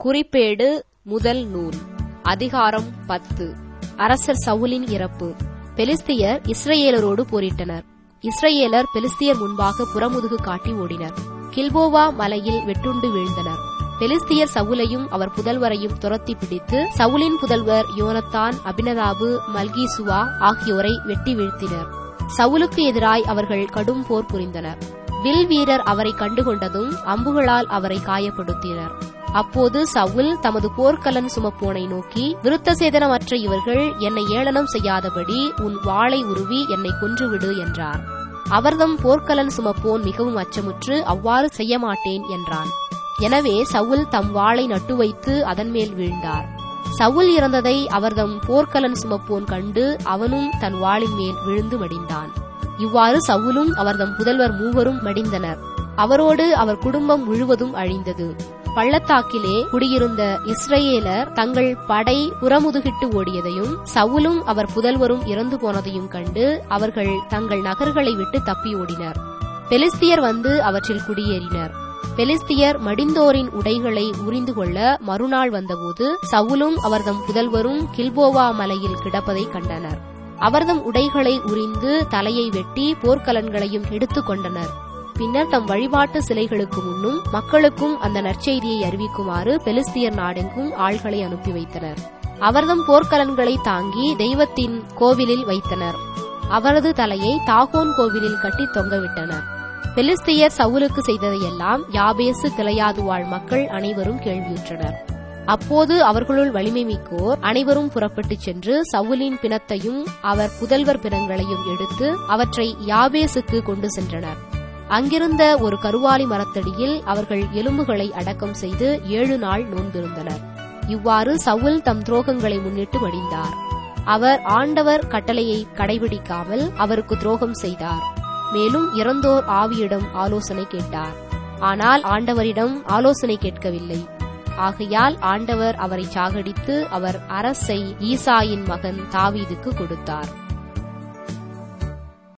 குறிப்பேடு முதல் நூல் அதிகாரம் பத்து அரசர் சவுலின் இறப்பு பெலிஸ்தியர் இஸ்ரேலரோடு போரிட்டனர் இஸ்ரேலர் பெலிஸ்தியர் முன்பாக புறமுதுகு காட்டி ஓடினர் கில்போவா மலையில் வெட்டுண்டு வீழ்ந்தனர் பெலிஸ்தியர் சவுலையும் அவர் புதல்வரையும் துரத்தி பிடித்து சவுலின் புதல்வர் யோனத்தான் அபினதாபு மல்கீசுவா ஆகியோரை வெட்டி வீழ்த்தினர் சவுலுக்கு எதிராய் அவர்கள் கடும் போர் புரிந்தனர் வில் வீரர் அவரை கண்டுகொண்டதும் அம்புகளால் அவரை காயப்படுத்தினர் அப்போது சவுல் தமது போர்க்கலன் சுமப்போனை நோக்கி விருத்த சேதனமற்ற இவர்கள் என்னை ஏளனம் செய்யாதபடி உன் வாளை உருவி என்னை கொன்றுவிடு என்றார் அவர்தம் போர்க்கலன் சுமப்போன் மிகவும் அச்சமுற்று அவ்வாறு செய்ய மாட்டேன் என்றான் எனவே சவுல் தம் வாளை நட்டு வைத்து அதன் மேல் வீழ்ந்தார் சவுல் இறந்ததை அவர்தம் போர்க்கலன் சுமப்போன் கண்டு அவனும் தன் வாளின் மேல் விழுந்து மடிந்தான் இவ்வாறு சவுலும் அவர்தம் புதல்வர் மூவரும் மடிந்தனர் அவரோடு அவர் குடும்பம் முழுவதும் அழிந்தது பள்ளத்தாக்கிலே குடியிருந்த இஸ்ரேலர் தங்கள் படை புறமுதுகிட்டு ஓடியதையும் சவுலும் அவர் புதல்வரும் இறந்து போனதையும் கண்டு அவர்கள் தங்கள் நகர்களை விட்டு தப்பி ஓடினர் பெலிஸ்தியர் வந்து அவற்றில் குடியேறினர் பெலிஸ்தியர் மடிந்தோரின் உடைகளை உறிந்து கொள்ள மறுநாள் வந்தபோது சவுலும் அவர்தம் புதல்வரும் கில்போவா மலையில் கிடப்பதை கண்டனர் அவர்தம் உடைகளை உறிந்து தலையை வெட்டி போர்க்கலன்களையும் எடுத்துக் கொண்டனர் பின்னர் தம் வழிபாட்டு சிலைகளுக்கு முன்னும் மக்களுக்கும் அந்த நற்செய்தியை அறிவிக்குமாறு பெலிஸ்தியர் நாடெங்கும் ஆள்களை அனுப்பி வைத்தனர் அவர்தம் போர்க்கலன்களை தாங்கி தெய்வத்தின் கோவிலில் வைத்தனர் அவரது தலையை தாகோன் கோவிலில் கட்டி தொங்கவிட்டனர் பெலிஸ்தியர் சவுலுக்கு செய்ததையெல்லாம் யாபேசு கிளையாது வாழ் மக்கள் அனைவரும் கேள்வியுற்றனர் அப்போது அவர்களுள் வலிமை மிக்கோர் அனைவரும் புறப்பட்டுச் சென்று சவுலின் பிணத்தையும் அவர் புதல்வர் பிணங்களையும் எடுத்து அவற்றை யாபேசுக்கு கொண்டு சென்றனர் அங்கிருந்த ஒரு கருவாலி மரத்தடியில் அவர்கள் எலும்புகளை அடக்கம் செய்து ஏழு நாள் நோன்பிருந்தனர் இவ்வாறு சவுல் தம் துரோகங்களை முன்னிட்டு மடிந்தார் அவர் ஆண்டவர் கட்டளையை கடைபிடிக்காமல் அவருக்கு துரோகம் செய்தார் மேலும் இறந்தோர் ஆவியிடம் ஆலோசனை கேட்டார் ஆனால் ஆண்டவரிடம் ஆலோசனை கேட்கவில்லை ஆகையால் ஆண்டவர் அவரை சாகடித்து அவர் அரசை ஈசாயின் மகன் தாவீதுக்கு கொடுத்தார்